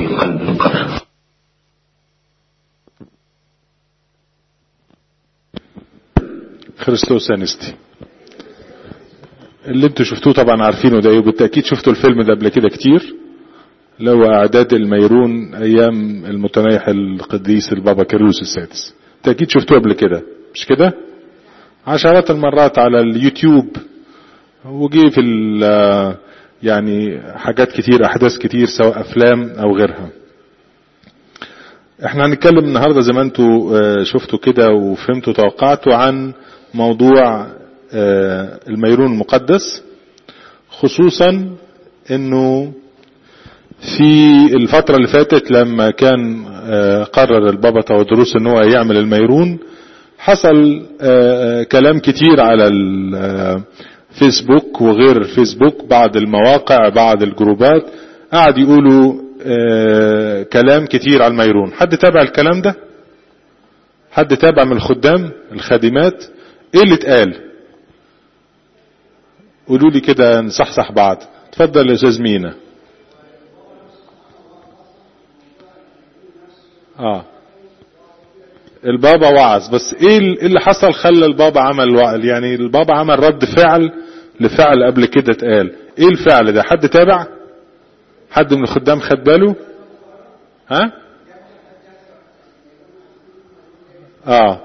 قلب القناة خريستوس انستي اللي انتوا شفتوه طبعا عارفينه ده وبالتأكيد شفتوا الفيلم ده قبل كده كتير اللي هو اعداد الميرون ايام المتنيح القديس البابا كيرلس السادس بالتأكيد شفتوه قبل كده مش كده عشرات المرات على اليوتيوب وجي في ال- يعني حاجات كتير احداث كتير سواء افلام او غيرها احنا هنتكلم النهاردة زي ما انتوا آه، شفتوا كده وفهمتوا توقعتوا عن موضوع آه، الميرون المقدس خصوصا انه في الفترة اللي فاتت لما كان آه، قرر البابا تودروس ان هو يعمل الميرون حصل آه، كلام كتير على الفيسبوك وغير الفيسبوك بعض المواقع بعض الجروبات قعد يقولوا آه، كلام كتير على الميرون حد تابع الكلام ده حد تابع من الخدام الخادمات ايه اللي اتقال قولوا لي كده نصحصح بعض اتفضل يا استاذ مينا اه البابا وعظ بس ايه ال- إيه اللي حصل خلى البابا عمل وعظ يعني البابا عمل رد فعل لفعل قبل كده اتقال ايه الفعل ده حد تابع حد من الخدام خد باله ها اه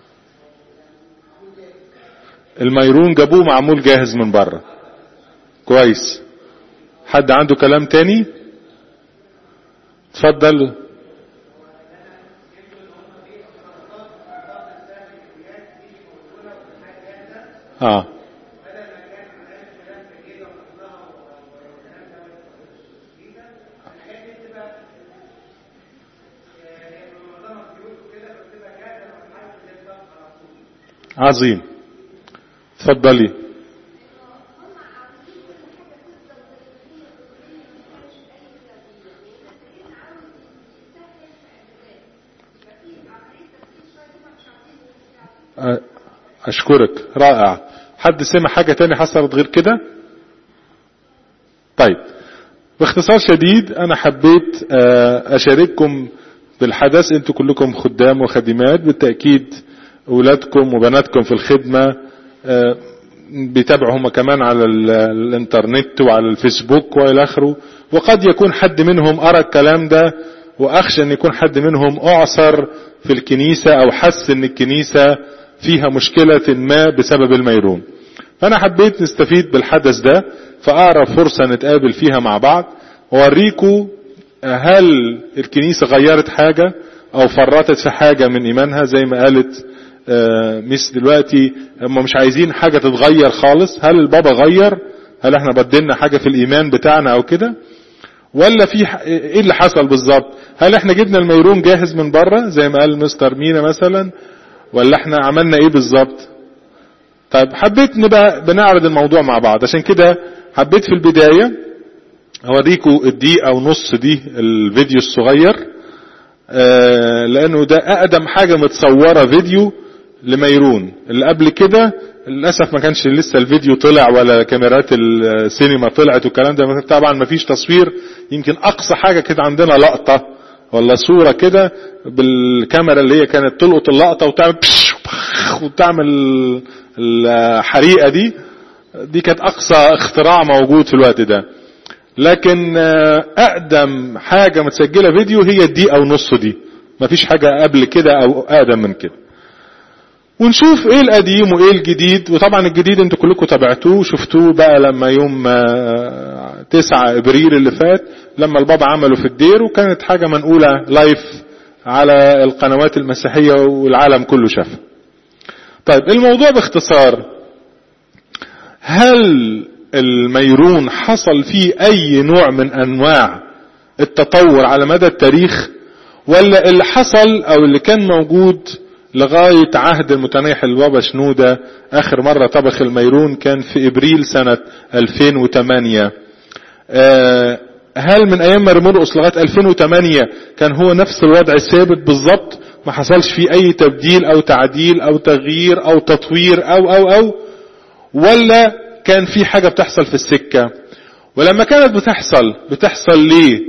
الميرون جابوه معمول جاهز من بره كويس حد عنده كلام تاني اتفضل اه عظيم اتفضلي أ- اشكرك رائع حد سمع حاجة تاني حصلت غير كده طيب باختصار شديد انا حبيت آه، اشارككم بالحدث انتوا كلكم خدام وخادمات بالتأكيد اولادكم وبناتكم في الخدمة آه، بيتابعوا هم كمان على ال- الانترنت وعلى الفيسبوك والى اخره وقد يكون حد منهم ارى الكلام ده واخشى ان يكون حد منهم اعصر في الكنيسة او حس ان الكنيسة فيها مشكلة ما بسبب الميرون فانا حبيت نستفيد بالحدث ده فاقرب فرصة نتقابل فيها مع بعض واوريكم هل الكنيسة غيرت حاجة او فرطت في حاجة من ايمانها زي ما قالت آه، ميس دلوقتي هم مش عايزين حاجة تتغير خالص هل البابا غير هل احنا بدلنا حاجة في الايمان بتاعنا او كده ولا في ح- ايه اللي حصل بالظبط هل احنا جبنا الميرون جاهز من بره زي ما قال مستر مينا مثلا ولا احنا عملنا ايه بالظبط طيب حبيت نبقى بنعرض الموضوع مع بعض عشان كده حبيت في البداية اوريكم الدقيقة ونص دي الفيديو الصغير آه، لانه ده اقدم حاجة متصورة فيديو لميرون اللي قبل كده للاسف ما كانش لسه الفيديو طلع ولا كاميرات السينما طلعت والكلام ده طبعا ما فيش تصوير يمكن اقصى حاجة كده عندنا لقطة ولا صورة كده بالكاميرا اللي هي كانت تلقط اللقطة وتعمل بش وبخ وتعمل الحريقة دي دي كانت اقصى اختراع موجود في الوقت ده لكن آه، اقدم حاجة متسجلة فيديو هي الدقيقة ونص دي مفيش حاجة قبل كده او اقدم من كده ونشوف ايه القديم وايه الجديد وطبعا الجديد انتوا كلكم تابعتوه وشفتوه بقى لما يوم آه، 9 ابريل اللي فات لما البابا عمله في الدير وكانت حاجة منقولة لايف على القنوات المسيحية والعالم كله شافها طيب الموضوع باختصار هل الميرون حصل فيه اي نوع من انواع التطور على مدى التاريخ ولا اللي حصل او اللي كان موجود لغاية عهد المتنيح البابا شنودة اخر مرة طبخ الميرون كان في ابريل سنة 2008 آه، هل من ايام مرمرقس لغاية 2008 كان هو نفس الوضع ثابت بالظبط ما حصلش فيه اي تبديل او تعديل او تغيير او تطوير او او او ولا كان في حاجة بتحصل في السكة ولما كانت بتحصل بتحصل ليه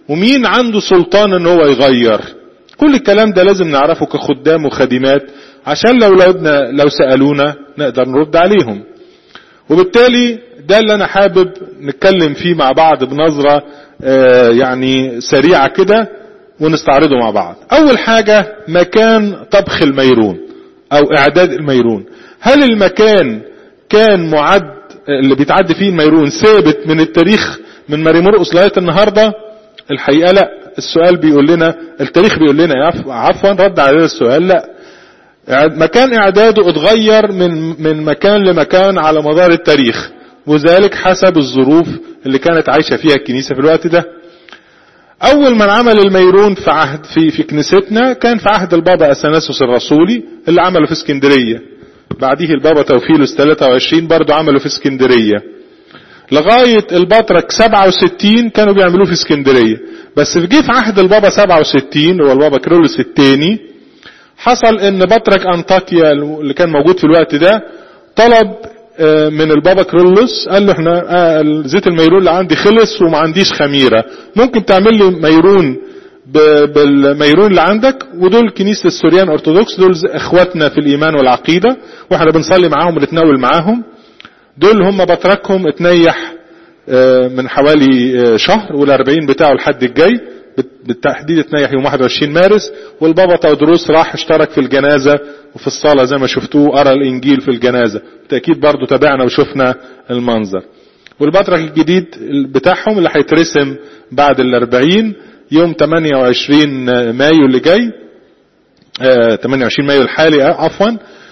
ومين عنده سلطان ان هو يغير كل الكلام ده لازم نعرفه كخدام وخادمات عشان لو لودنا لو سألونا نقدر نرد عليهم وبالتالي ده اللي انا حابب نتكلم فيه مع بعض بنظرة آه يعني سريعة كده ونستعرضه مع بعض اول حاجة مكان طبخ الميرون او اعداد الميرون هل المكان كان معد اللي بيتعد فيه الميرون ثابت من التاريخ من ماري مرقس لغايه النهارده الحقيقه لا السؤال بيقول لنا التاريخ بيقول لنا عفوا رد علينا السؤال لا مكان اعداده اتغير من من مكان لمكان على مدار التاريخ وذلك حسب الظروف اللي كانت عايشه فيها الكنيسه في الوقت ده اول من عمل الميرون في عهد في في كنيستنا كان في عهد البابا اثناسوس الرسولي اللي عمله في اسكندريه بعديه البابا توفيلوس 23 برضه عمله في اسكندريه لغايه البطرك 67 كانوا بيعملوه في اسكندريه بس في جه في عهد البابا 67 هو البابا كيرلس الثاني حصل ان بطرك انطاكيا اللي كان موجود في الوقت ده طلب من البابا كرولوس قال له احنا زيت الميرون اللي عندي خلص وما عنديش خميرة ممكن تعمل لي ميرون بالميرون اللي عندك ودول كنيسة السوريان ارثوذكس دول اخواتنا في الايمان والعقيدة واحنا بنصلي معاهم ونتناول معاهم دول هم بطركهم اتنيح من حوالي شهر والاربعين بتاعه الحد الجاي بالتحديد اتنيح يوم 21 مارس والبابا تودروس راح اشترك في الجنازة وفي الصلاة زي ما شفتوه قرا الانجيل في الجنازة بالتأكيد برضو تابعنا وشفنا المنظر والبطرك الجديد بتاعهم اللي هيترسم بعد الاربعين يوم 28 مايو اللي جاي اه 28 مايو الحالي اه عفوا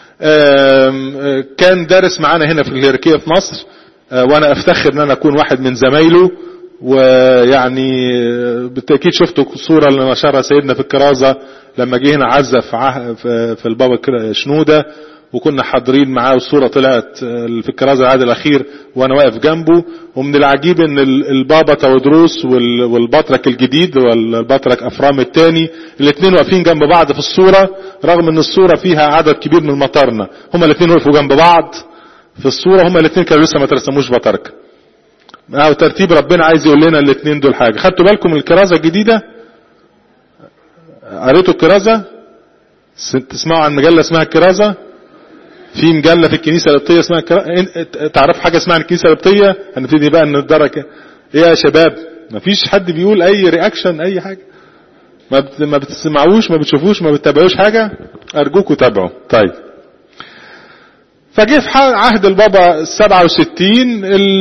اه كان دارس معانا هنا في الهيركية في مصر وانا افتخر ان انا اكون واحد من زمايله ويعني بالتأكيد شفتوا الصورة اللي نشرها سيدنا في الكرازة لما جه هنا عزف في البابا شنودة وكنا حاضرين معاه والصورة طلعت في الكرازة العهد الأخير وأنا واقف جنبه ومن العجيب إن البابا تودروس والبطرك الجديد والبطرك أفرام الثاني الاثنين واقفين جنب بعض في الصورة رغم إن الصورة فيها عدد كبير من المطارنة هما الاثنين وقفوا جنب بعض في الصورة هما الاثنين كانوا لسه ما ترسموش بطرك او ترتيب ربنا عايز يقول لنا الاثنين دول حاجه خدتوا بالكم من الكرازه الجديده قريتوا الكرازه تسمعوا عن مجله اسمها الكرازه في مجله في الكنيسه القبطيه اسمها الكرازة. تعرف حاجه اسمها الكنيسه القبطيه هنبتدي بقى ندرك ايه يا شباب مفيش حد بيقول اي رياكشن اي حاجه ما ما بتسمعوش ما بتشوفوش ما بتتابعوش حاجه ارجوكوا تابعوا طيب فجه في عهد البابا 67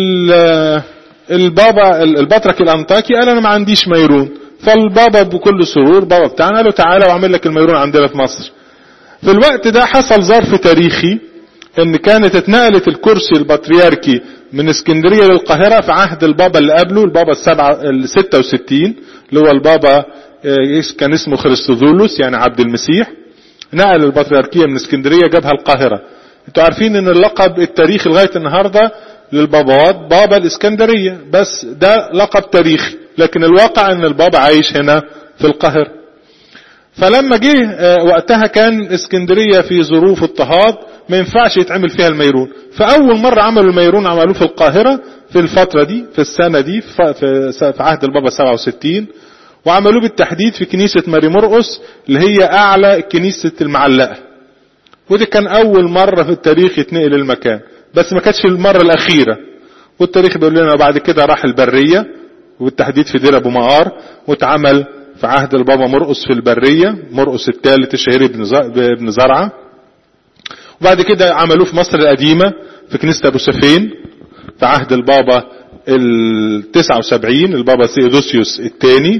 البابا البطرك الانطاكي قال انا ما عنديش ميرون فالبابا بكل سرور بابا بتاعنا قال له تعالى واعمل لك الميرون عندنا في مصر في الوقت ده حصل ظرف تاريخي ان كانت اتنقلت الكرسي البطريركي من اسكندرية للقاهرة في عهد البابا اللي قبله البابا السبعة ال 66 اللي هو البابا كان اسمه خريستوذولوس يعني عبد المسيح نقل البطريركية من اسكندرية جابها القاهرة انتوا عارفين ان اللقب التاريخي لغاية النهاردة للبابوات بابا الاسكندرية بس ده لقب تاريخي لكن الواقع ان البابا عايش هنا في القاهرة فلما جه وقتها كان اسكندرية في ظروف اضطهاد ما ينفعش يتعمل فيها الميرون فاول مرة عملوا الميرون عملوه في القاهرة في الفترة دي في السنة دي في عهد البابا 67 وعملوه بالتحديد في كنيسة ماري مرقس اللي هي اعلى كنيسة المعلقة ودي كان اول مرة في التاريخ يتنقل المكان بس ما كانتش المرة الاخيرة والتاريخ بيقول لنا بعد كده راح البرية وبالتحديد في دير ابو مقار واتعمل في عهد البابا مرقس في البرية مرقس الثالث الشهير بن زرعة وبعد كده عملوه في مصر القديمة في كنيسة ابو سفين في عهد البابا ال 79 البابا سيودوسيوس الثاني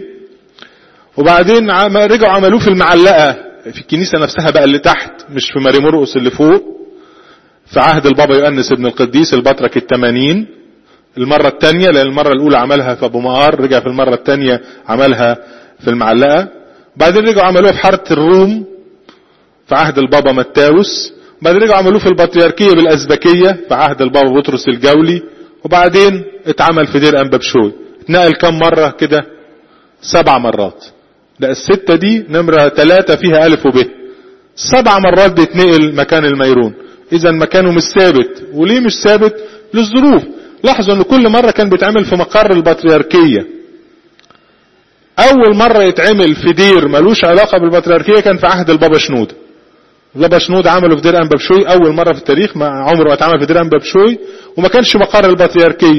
وبعدين رجعوا عملوه في المعلقة في الكنيسة نفسها بقى اللي تحت مش في ماري مرقس اللي فوق في عهد البابا يؤنس ابن القديس البطرك الثمانين المرة الثانية لأن المرة الأولى عملها في أبو مقار رجع في المرة الثانية عملها في المعلقة بعدين رجعوا عملوها في حارة الروم في عهد البابا متاوس بعدين رجعوا عملوه في البطريركية بالأزبكية في عهد البابا بطرس الجولي وبعدين اتعمل في دير أنبابشوي اتنقل كم مرة كده سبع مرات لا الستة دي نمرة ثلاثة فيها ألف وب سبع مرات بيتنقل مكان الميرون إذا مكانه مش ثابت وليه مش ثابت للظروف لاحظوا ان كل مرة كان بيتعمل في مقر البطريركية اول مرة يتعمل في دير ملوش علاقة بالبطريركية كان في عهد البابا شنود البابا شنود عمله في دير انبابشوي اول مرة في التاريخ ما عمره ما اتعمل في دير انبابشوي وما كانش مقر البطريركية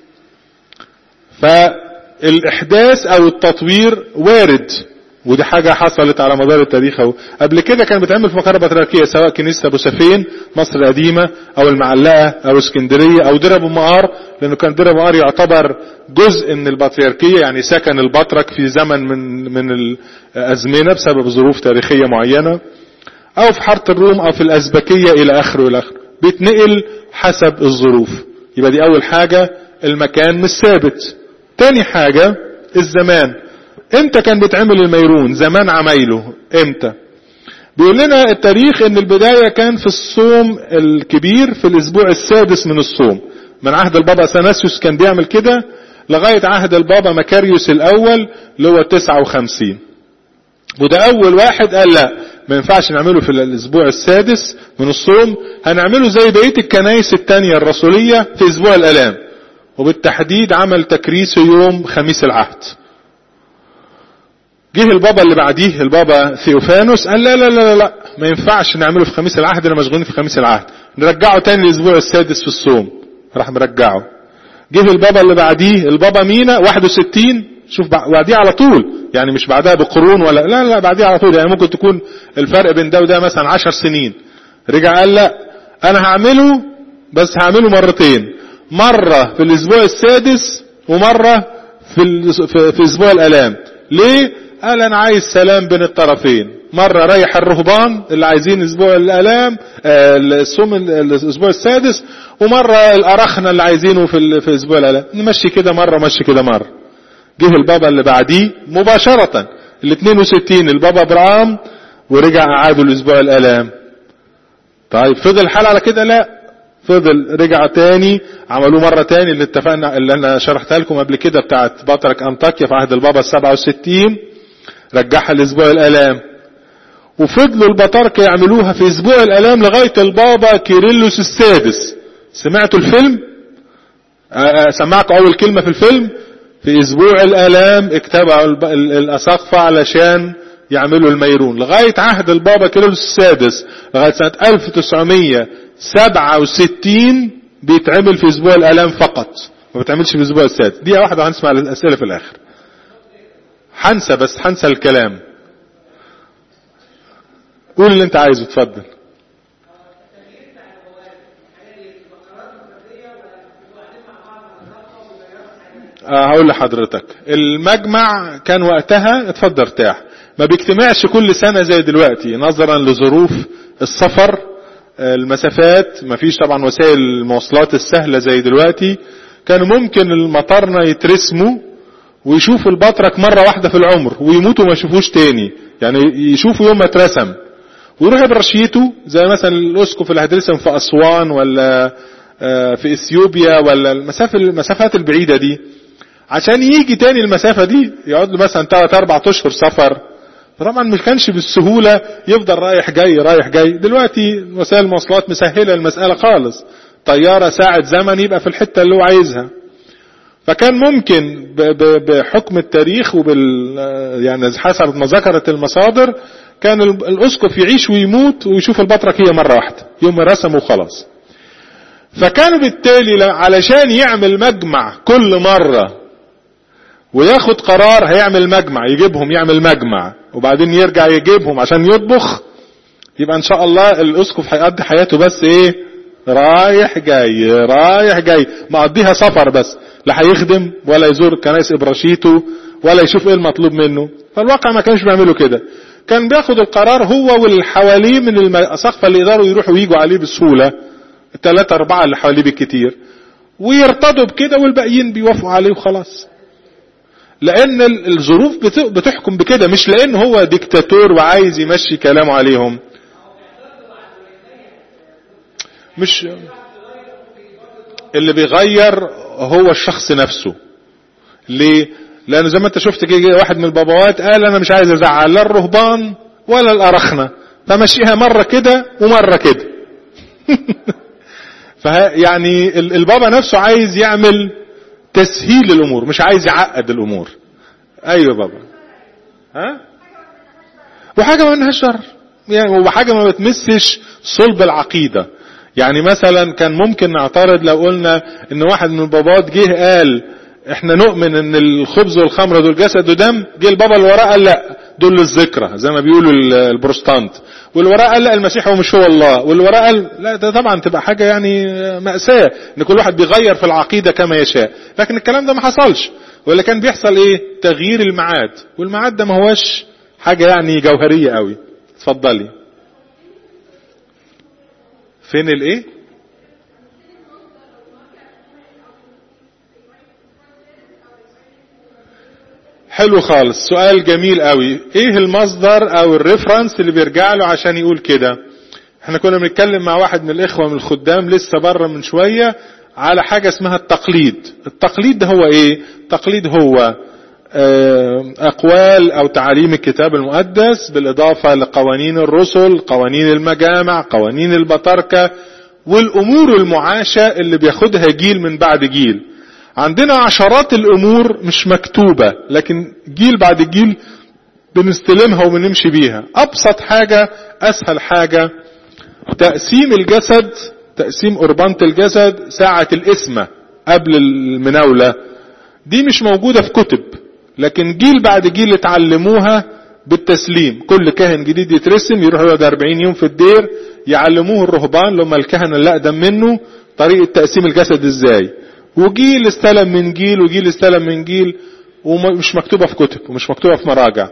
فالاحداث او التطوير وارد ودي حاجة حصلت على مدار التاريخ اهو قبل كده كان بيتعمل في مقر البطريركية سواء كنيسة ابو سفين مصر القديمة او المعلقة او اسكندرية او دير ابو مقار لانه كان دير ابو مقار يعتبر جزء من البطريركية يعني سكن البطرك في زمن من من الازمنة بسبب ظروف تاريخية معينة او في حارة الروم او في الازبكية الى اخره الى اخره بيتنقل حسب الظروف يبقى دي اول حاجة المكان مش ثابت تاني حاجة الزمان امتى كان بيتعمل الميرون زمان عمايله امتى بيقول لنا التاريخ ان البداية كان في الصوم الكبير في الاسبوع السادس من الصوم من عهد البابا اثناسيوس كان بيعمل كده لغاية عهد البابا مكاريوس الاول اللي هو 59 وده اول واحد قال لا ما ينفعش نعمله في الاسبوع السادس من الصوم هنعمله زي بقية الكنايس التانية الرسولية في اسبوع الالام وبالتحديد عمل تكريسه يوم خميس العهد جه البابا اللي بعديه البابا ثيوفانوس قال لا لا لا لا ما ينفعش نعمله في خميس العهد انا مشغولين في خميس العهد نرجعه تاني الاسبوع السادس في الصوم راح مرجعه جه البابا اللي بعديه البابا مينا 61 شوف بعديه على طول يعني مش بعدها بقرون ولا لا لا بعديه على طول يعني ممكن تكون الفرق بين ده وده مثلا 10 سنين رجع قال لا انا هعمله بس هعمله مرتين مرة في الاسبوع السادس ومرة في, في, في اسبوع الالام ليه قال انا عايز سلام بين الطرفين مرة ريح الرهبان اللي عايزين اسبوع الالام الصوم الاسبوع السادس ومرة الارخنة اللي عايزينه في, في اسبوع الالام نمشي كده مرة مشي كده مرة جه البابا اللي بعديه مباشرة ال 62 البابا ابراهام ورجع اعادوا الاسبوع الالام طيب فضل الحال على كده لا فضل رجع تاني عملوه مرة تاني اللي اتفقنا اللي انا شرحتها لكم قبل كده بتاعت بطرك انطاكيا في عهد البابا السبعة وستين رجعها لاسبوع الالام وفضلوا البطاركة يعملوها في اسبوع الالام لغاية البابا كيرلس السادس سمعتوا الفيلم سمعكم اول كلمة في الفيلم في اسبوع الالام اجتمعوا الاساقفة علشان يعملوا الميرون لغاية عهد البابا كيرلس السادس لغاية سنة 1967 بيتعمل في اسبوع الالام فقط ما بيتعملش في اسبوع السادس دي واحدة هنسمع الاسئلة في الاخر حنسى بس حنسى الكلام قول اللي انت عايزه اتفضل أه هقول لحضرتك المجمع كان وقتها اتفضل ارتاح ما بيجتمعش كل سنة زي دلوقتي نظرا لظروف السفر المسافات ما فيش طبعا وسائل المواصلات السهلة زي دلوقتي كان ممكن المطارنا يترسموا ويشوفوا البطرك مرة واحدة في العمر ويموتوا ما يشوفوش تاني يعني يشوفوا يوم ما اترسم ويروح برشيته زي مثلا الاسقف اللي هيترسم في اسوان ولا في اثيوبيا ولا المسافة المسافات البعيدة دي عشان يجي تاني المسافة دي يقعد له مثلا 3 4 اشهر سفر طبعا ما كانش بالسهولة يفضل رايح جاي رايح جاي دلوقتي وسائل المواصلات مسهلة المسألة خالص طيارة ساعة زمن يبقى في الحتة اللي هو عايزها فكان ممكن بحكم التاريخ وبال يعني حسب ما ذكرت المصادر كان الاسقف يعيش ويموت ويشوف البطرك هي مرة واحدة يوم رسم وخلاص فكانوا بالتالي علشان يعمل مجمع كل مرة وياخد قرار هيعمل مجمع يجيبهم يعمل مجمع وبعدين يرجع يجيبهم عشان يطبخ يبقى ان شاء الله الاسقف هيقضي حياته بس ايه رايح جاي رايح جاي مقضيها سفر بس لا هيخدم ولا يزور كنائس ابراشيته ولا يشوف ايه المطلوب منه فالواقع ما كانش بيعملوا كده كان بياخد القرار هو واللي حواليه من الاساقفه اللي يقدروا يروحوا ويجوا عليه بسهوله الثلاثه اربعه اللي حواليه بالكتير ويرتضوا بكده والباقيين بيوافقوا عليه وخلاص لان الظروف بتحكم بكده مش لان هو ديكتاتور وعايز يمشي كلامه عليهم مش اللي بيغير هو الشخص نفسه ليه لان زي ما انت شفت كده واحد من البابوات قال انا مش عايز ازعل لا الرهبان ولا الارخنه فمشيها مره كده ومره كده فيعني البابا نفسه عايز يعمل تسهيل الامور مش عايز يعقد الامور ايوه بابا ها وحاجه ما منهاش ضرر يعني وحاجه ما بتمسش صلب العقيده يعني مثلا كان ممكن نعترض لو قلنا ان واحد من البابات جه قال احنا نؤمن ان الخبز والخمر دول جسد ودم جه البابا اللي وراه قال لا دول للذكرى زي ما بيقولوا البروستانت واللي وراه قال لا المسيح هو مش هو الله واللي وراه قال لا ده طبعا تبقى حاجه يعني ماساه ان كل واحد بيغير في العقيده كما يشاء لكن الكلام ده ما حصلش ولا كان بيحصل ايه تغيير الميعاد والميعاد ده ما هوش حاجه يعني جوهريه قوي اتفضلي فين الايه حلو خالص سؤال جميل قوي ايه المصدر او الريفرنس اللي بيرجع له عشان يقول كده احنا كنا بنتكلم مع واحد من الاخوة من الخدام لسه بره من شوية على حاجة اسمها التقليد التقليد ده هو ايه التقليد هو اقوال او تعاليم الكتاب المقدس بالاضافة لقوانين الرسل قوانين المجامع قوانين البطاركة والامور المعاشة اللي بياخدها جيل من بعد جيل عندنا عشرات الامور مش مكتوبة لكن جيل بعد جيل بنستلمها وبنمشي بيها ابسط حاجة اسهل حاجة تقسيم الجسد تقسيم قربانة الجسد ساعة الاسمة قبل المناولة دي مش موجودة في كتب لكن جيل بعد جيل اتعلموها بالتسليم كل كاهن جديد يترسم يروح يقعد 40 يوم في الدير يعلموه الرهبان لما الكهنة اللي اقدم منه طريقة تقسيم الجسد ازاي وجيل استلم من جيل وجيل استلم من جيل ومش مكتوبة في كتب ومش مكتوبة في مراجع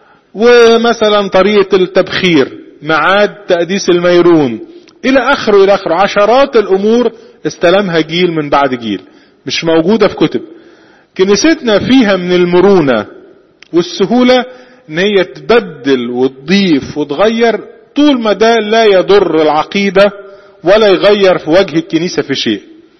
ومثلا طريقة التبخير معاد تقديس الميرون الى اخره الى اخره عشرات الامور استلمها جيل من بعد جيل مش موجودة في كتب كنيستنا فيها من المرونة والسهولة ان هي تبدل وتضيف وتغير طول ما ده لا يضر العقيدة ولا يغير في وجه الكنيسة في شيء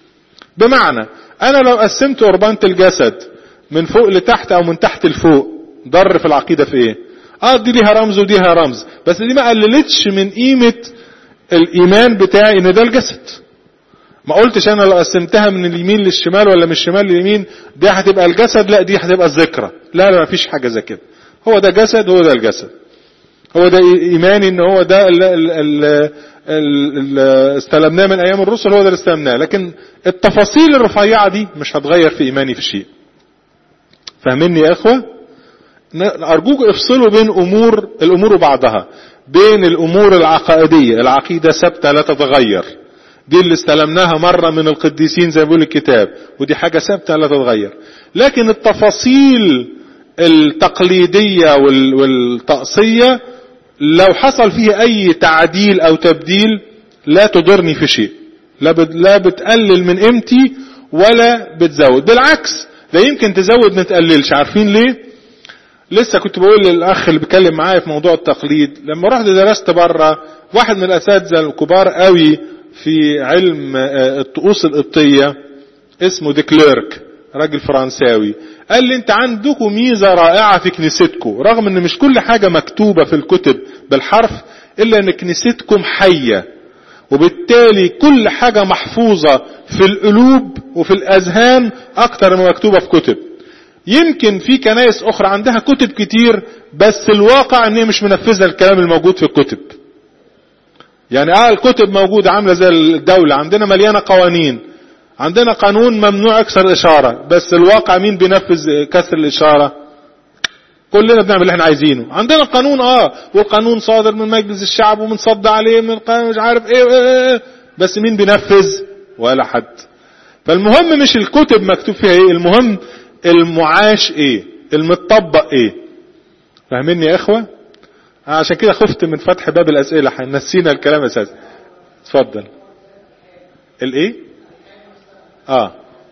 بمعنى انا لو قسمت قربانة الجسد من فوق لتحت او من تحت لفوق ضر في العقيدة في ايه اه دي ليها رمز ودي ليها رمز بس دي ما قللتش من قيمة الايمان بتاعي ان ده الجسد ما قلتش انا لو قسمتها من اليمين للشمال ولا من الشمال لليمين دي هتبقى الجسد لا دي هتبقى الذكرى لا لا مفيش حاجة زي كده هو ده جسد هو ده الجسد هو ده ايماني ان هو ده ال ال ال ال استلمناه من ايام الرسل هو ده اللي استلمناه لكن التفاصيل الرفيعة دي مش هتغير في ايماني في شيء فاهميني يا اخوة ارجوك افصلوا بين امور الامور وبعضها بين الامور العقائدية العقيدة ثابتة لا تتغير دي اللي استلمناها مرة من القديسين زي ما بيقول الكتاب ودي حاجة ثابتة لا تتغير لكن التفاصيل التقليدية والتقصية لو حصل فيه اي تعديل او تبديل لا تضرني في شيء لا بتقلل من قيمتي ولا بتزود بالعكس ده يمكن تزود ما تقللش عارفين ليه لسه كنت بقول للاخ اللي بيتكلم معايا في موضوع التقليد لما رحت درست بره واحد من الاساتذه الكبار قوي في علم الطقوس القبطيه اسمه ديكليرك راجل فرنساوي قال لي انت عندكم ميزة رائعة في كنيستكم رغم ان مش كل حاجة مكتوبة في الكتب بالحرف الا ان كنيستكم حية وبالتالي كل حاجة محفوظة في القلوب وفي الاذهان اكتر ما مكتوبة في كتب يمكن في كنائس اخرى عندها كتب كتير بس الواقع ان هي مش منفذة الكلام الموجود في الكتب يعني اه الكتب موجودة عاملة زي الدولة عندنا مليانة قوانين عندنا قانون ممنوع اكسر اشارة بس الواقع مين بينفذ كسر الاشارة كلنا بنعمل اللي احنا عايزينه عندنا قانون اه والقانون صادر من مجلس الشعب ومنصد عليه من قانون مش عارف ايه, ايه, ايه بس مين بينفذ ولا حد فالمهم مش الكتب مكتوب فيها ايه المهم المعاش ايه المتطبق ايه فاهميني يا اخوة عشان كده خفت من فتح باب الاسئلة هنسينا الكلام اساسا اتفضل الايه اه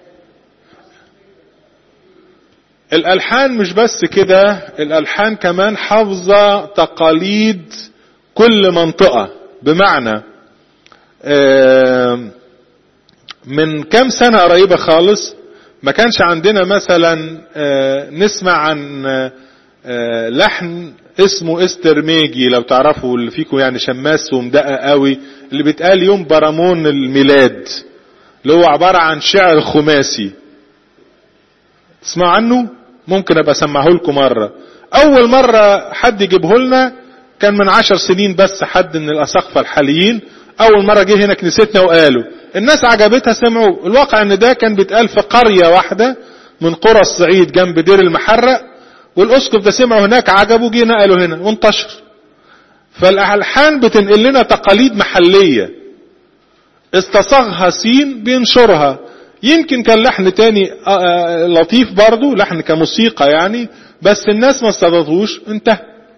الالحان مش بس كده الالحان كمان حافظة تقاليد كل منطقة بمعنى آه من كام سنة قريبة خالص ما كانش عندنا مثلا آه نسمع عن آه لحن اسمه استر ميجي لو تعرفوا اللي فيكم يعني شماس ومدقق قوي اللي بيتقال يوم برامون الميلاد اللي هو عبارة عن شعر خماسي تسمع عنه ممكن ابقى اسمعه لكم مرة اول مرة حد يجيبه لنا كان من عشر سنين بس حد من الاساقفة الحاليين اول مرة جه هنا كنيستنا وقالوا الناس عجبتها سمعوا الواقع ان ده كان بيتقال في قرية واحدة من قرى الصعيد جنب دير المحرق والاسقف ده سمعوا هناك عجبه جه نقلوا هنا وانتشر فالالحان بتنقل لنا تقاليد محلية استصاغها سين بينشرها يمكن كان لحن تاني لطيف برضو لحن كموسيقى يعني بس الناس ما استضافوش انتهى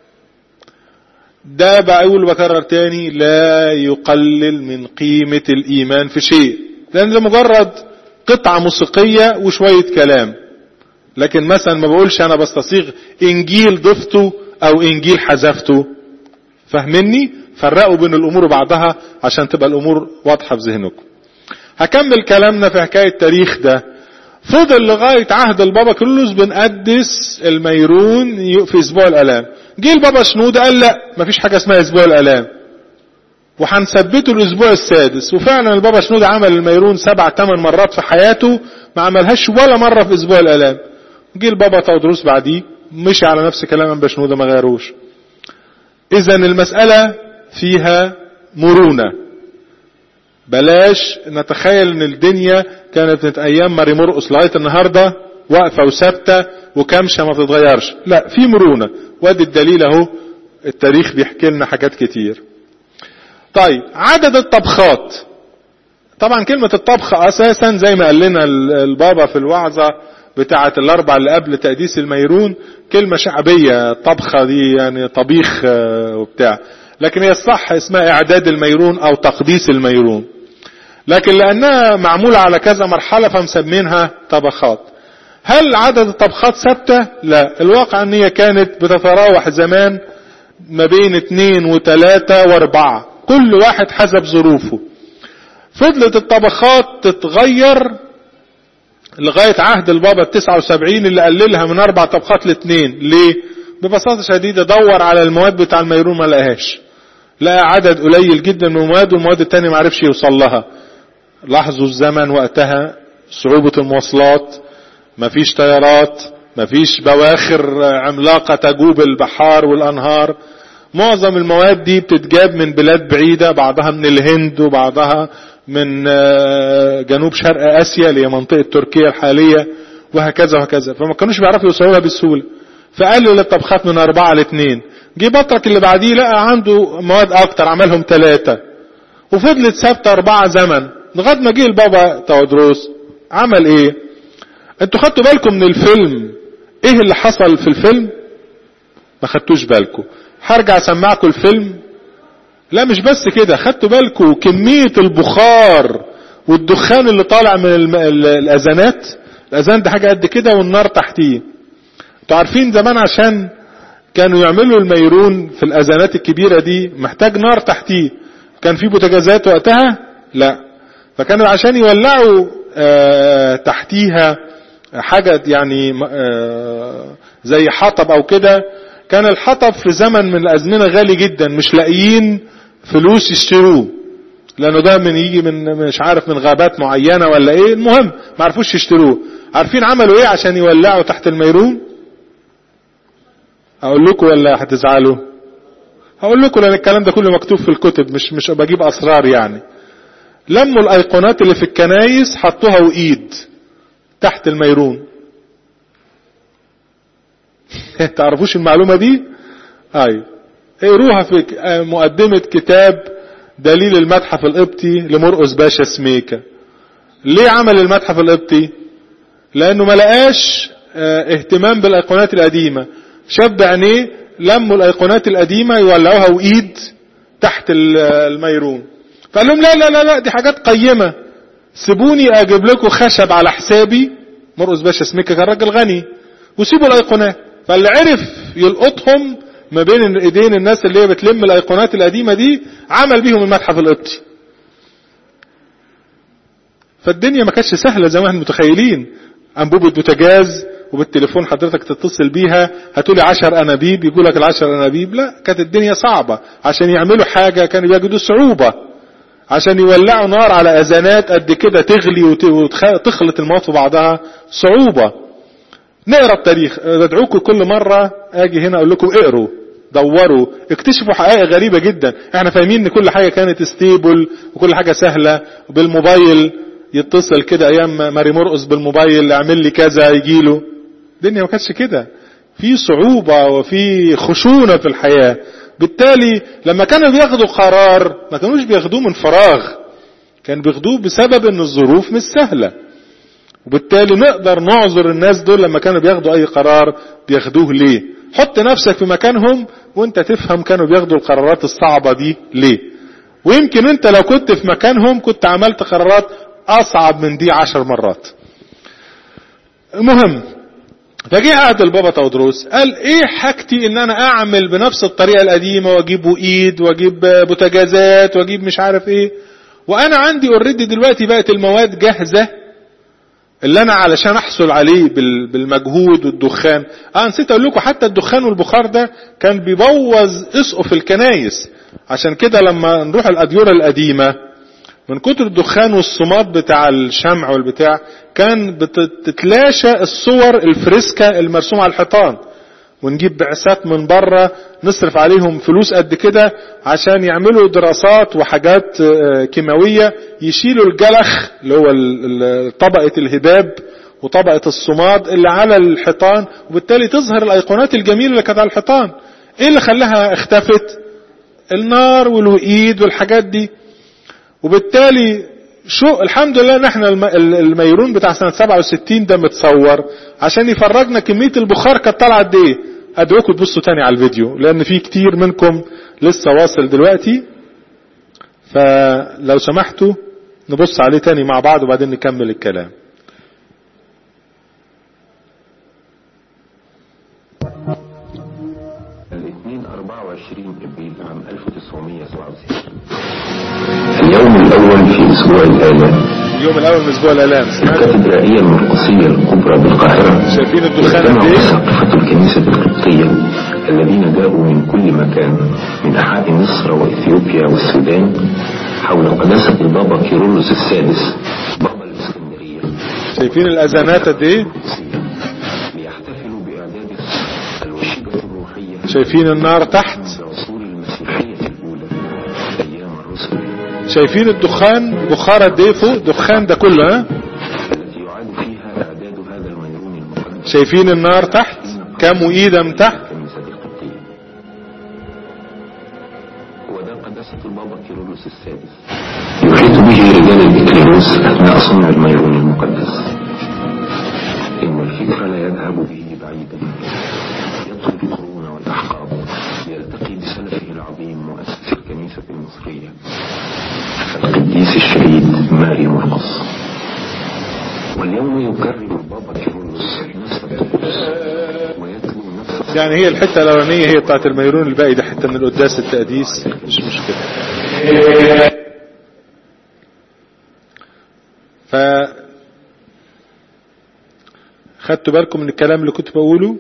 ده بقول بكرر تاني لا يقلل من قيمة الإيمان في شيء لأن ده مجرد قطعة موسيقية وشوية كلام لكن مثلا ما بقولش أنا بستصيغ إنجيل ضفته أو إنجيل حذفته فاهمني فرقوا بين الأمور وبعضها عشان تبقى الأمور واضحة في ذهنكم هكمل كلامنا في حكاية التاريخ ده فضل لغاية عهد البابا كرولوس بنقدس الميرون في اسبوع الالام جه البابا شنودة قال لا مفيش حاجة اسمها اسبوع الالام وهنثبته الاسبوع السادس وفعلا البابا شنودة عمل الميرون سبع ثمان مرات في حياته ما عملهاش ولا مرة في اسبوع الالام جه البابا تودروس بعديه مشي على نفس كلام انبا شنودة ما غيروش اذا المسألة فيها مرونة بلاش نتخيل ان الدنيا كانت من ايام ماري مرقس لغايه النهارده واقفه وثابته وكامشه ما بتتغيرش لا في مرونه وادي الدليل اهو التاريخ بيحكي لنا حاجات كتير طيب عدد الطبخات طبعا كلمة الطبخ اساسا زي ما قال لنا البابا في الوعظة بتاعة الاربع اللي قبل تقديس الميرون كلمة شعبية الطبخة دي يعني طبيخ وبتاع لكن هي الصح اسمها اعداد الميرون او تقديس الميرون لكن لانها معمولة على كذا مرحلة فمسمينها طبخات هل عدد الطبخات ثابتة لا الواقع ان هي كانت بتتراوح زمان ما بين اتنين وتلاتة واربعة كل واحد حسب ظروفه فضلت الطبخات تتغير لغاية عهد البابا التسعة وسبعين اللي قللها من اربع طبخات لاثنين ليه ببساطة شديدة دور على المواد بتاع الميرون ما لقاهاش لقى عدد قليل جدا من المواد والمواد التانية ما عرفش يوصل لها لاحظوا الزمن وقتها صعوبة المواصلات مفيش طيارات مفيش بواخر عملاقة تجوب البحار والأنهار معظم المواد دي بتتجاب من بلاد بعيدة بعضها من الهند وبعضها من جنوب شرق آسيا اللي هي منطقة تركيا الحالية وهكذا وهكذا فما كانوش بيعرفوا يوصلوا لها بسهولة فقلل الطبخات من أربعة لاثنين جه بطرك اللي بعديه لقى عنده مواد أكتر عملهم ثلاثة وفضلت ثابتة أربعة زمن لغاية ما جه البابا تودروس عمل إيه؟ أنتوا خدتوا بالكم من الفيلم إيه اللي حصل في الفيلم؟ ما خدتوش بالكم هرجع أسمعكم الفيلم لا مش بس كده خدتوا بالكم كمية البخار والدخان اللي طالع من الم... الأذانات الأذان ده حاجة قد كده والنار تحتيه انتوا عارفين زمان عشان كانوا يعملوا الميرون في الأذانات الكبيرة دي محتاج نار تحتيه كان في بوتجازات وقتها لا فكانوا عشان يولعوا آه تحتيها حاجة يعني آه زي حطب او كده كان الحطب في زمن من الازمنة غالي جدا مش لاقيين فلوس يشتروه لانه ده من يجي من مش عارف من غابات معينة ولا ايه المهم ما عرفوش يشتروه عارفين عملوا ايه عشان يولعوا تحت الميرون اقول لكم ولا هتزعلوا هقول لكم لان الكلام ده كله مكتوب في الكتب مش مش بجيب اسرار يعني لموا الايقونات اللي في الكنايس حطوها وايد تحت الميرون تعرفوش المعلومة دي اي اقروها في مقدمة كتاب دليل المتحف القبطي لمرقس باشا سميكة ليه عمل المتحف القبطي لانه ما لقاش اهتمام بالايقونات القديمة شاف بعينيه لموا الايقونات القديمة يولعوها وايد تحت الميرون فقال لهم لا لا لا لا دي حاجات قيمة سيبوني اجيب لكم خشب على حسابي مرقس باشا سميكة كان راجل غني وسيبوا الايقونات فاللي عرف يلقطهم ما بين ايدين الناس اللي هي بتلم الايقونات القديمة دي عمل بيهم المتحف القبطي فالدنيا ما كانتش سهلة زي ما احنا متخيلين انبوبة بوتاجاز وبالتليفون حضرتك تتصل بيها هتقولي عشر انابيب يقول لك العشر انابيب لا كانت الدنيا صعبة عشان يعملوا حاجة كانوا بيجدوا صعوبة عشان يولعوا نار على اذانات قد كده تغلي وتخلط المواد في بعضها صعوبة نقرا التاريخ بدعوكم كل مرة اجي هنا اقول لكم اقروا دوروا اكتشفوا حقائق غريبة جدا احنا فاهمين ان كل حاجة كانت ستيبل وكل حاجة سهلة بالموبايل يتصل كده ايام ماري مرقص بالموبايل اعمل لي كذا يجيله الدنيا ما كانتش كده في صعوبة وفي خشونة في الحياة بالتالي لما كانوا بياخدوا قرار ما كانوش بياخدوه من فراغ كان بياخدوه بسبب ان الظروف مش سهلة وبالتالي نقدر نعذر الناس دول لما كانوا بياخدوا اي قرار بياخدوه ليه حط نفسك في مكانهم وانت تفهم كانوا بياخدوا القرارات الصعبة دي ليه ويمكن انت لو كنت في مكانهم كنت عملت قرارات اصعب من دي عشر مرات المهم فجه قعد البابا تودروس قال ايه حاجتي ان انا اعمل بنفس الطريقة القديمة واجيب ايد واجيب بوتاجازات واجيب مش عارف ايه وانا عندي اوريدي دلوقتي بقت المواد جاهزة اللي انا علشان احصل عليه بالمجهود والدخان اه نسيت اقول لكم حتى الدخان والبخار ده كان بيبوظ اسقف الكنايس عشان كده لما نروح الاديرة القديمة من كتر الدخان والصمات بتاع الشمع والبتاع كان بتتلاشى الصور الفريسكا المرسومة على الحيطان ونجيب بعثات من بره نصرف عليهم فلوس قد كده عشان يعملوا دراسات وحاجات كيماوية يشيلوا الجلخ اللي هو طبقة الهباب وطبقة الصماد اللي على الحيطان وبالتالي تظهر الايقونات الجميلة اللي كانت على الحيطان ايه اللي خلاها اختفت النار والوئيد والحاجات دي وبالتالي شو الحمد لله ان احنا الميرون بتاع سنة 67 ده متصور عشان يفرجنا كمية البخار كانت طالعة قد ايه ادعوكم تبصوا تاني على الفيديو لان في كتير منكم لسه واصل دلوقتي فلو سمحتوا نبص عليه تاني مع بعض وبعدين نكمل الكلام الاثنين 24 ابريل عام 1967 اليوم الاول في اسبوع الالام اليوم الاول من اسبوع الالام سمعت الكاتدرائية المرقسية الكبرى بالقاهرة شايفين الدخان اجتمعوا قد ايه ساقفة الكنيسة القبطية الذين جاءوا من كل مكان من أنحاء مصر وإثيوبيا والسودان حول قداسة البابا كيرلس السادس بابا الإسكندرية شايفين الاذانات قد ايه القدسية ليحتفلوا بإعداد الوشيبة الروحية شايفين النار تحت بعصور المسيحية الأولى أيام الرسل شايفين الدخان بخار قد ايه فوق دخان ده كله ها التي يعاد فيها إعداد هذا الميرون المقدس شايفين النار تحت كام وإيدة من تحت الكنيسة القبطية وده قداسة البابا كيرلس السادس يحيط به رجال الإكليروس أثناء صنع الميرون المقدس إن الفكر لا يذهب به بعيدا يطوي القرون والأحقاب يلتقي بسلفه العظيم مؤسس الكنيسة المصرية القديس الشهيد ماري مرقص واليوم يكرر البابا كيرلس نفس الطقوس ويتلو نفس يعني هي الحتة الأولانية هي بتاعت الميرون الباقي ده حتة من القداس التقديس مش مشكلة ف خدتوا بالكم من الكلام اللي كنت بقوله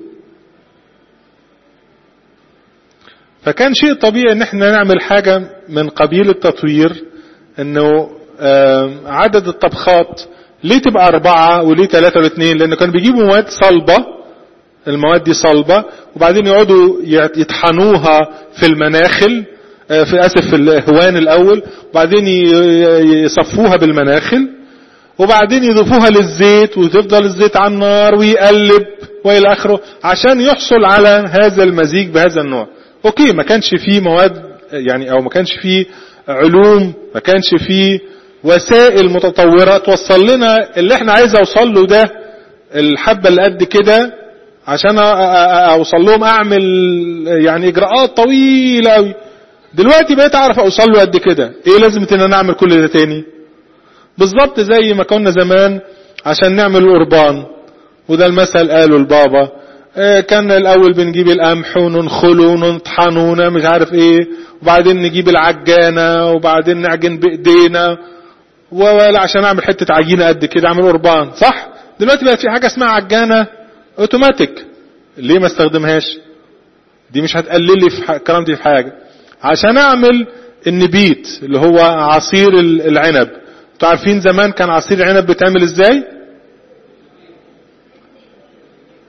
فكان شيء طبيعي ان احنا نعمل حاجة من قبيل التطوير انه آم، عدد الطبخات ليه تبقى اربعة وليه ثلاثة ولا اثنين لانه كانوا بيجيبوا مواد صلبة المواد دي صلبة وبعدين يقعدوا يطحنوها في المناخل آه، في اسف في الهوان الاول وبعدين ي- ي- يصفوها بالمناخل وبعدين يضيفوها للزيت وتفضل الزيت على النار ويقلب والى اخره عشان يحصل على هذا المزيج بهذا النوع اوكي ما كانش فيه مواد يعني او ما كانش فيه علوم ما كانش فيه وسائل متطورة توصل لنا اللي احنا عايز اوصل له ده الحبة اللي قد كده عشان أ- أ- أ- اوصل لهم اعمل يعني اجراءات طويلة قوي دلوقتي بقيت اعرف اوصل له قد كده ايه لازمة ان انا اعمل كل ده تاني بالظبط زي ما كنا زمان عشان نعمل القربان وده المثل قاله البابا آه، كان الاول بنجيب القمح وننخله ونطحنه ون- مش عارف ايه وبعدين نجيب العجانة وبعدين نعجن بايدينا ولا عشان اعمل حتة عجينة قد كده اعمل قربان صح دلوقتي بقت في حاجة اسمها عجانة اوتوماتيك ليه ما استخدمهاش دي مش هتقلل لي في ح- كرامتي في حاجة عشان اعمل النبيت اللي هو عصير ال- العنب انتوا عارفين زمان كان عصير العنب بيتعمل ازاي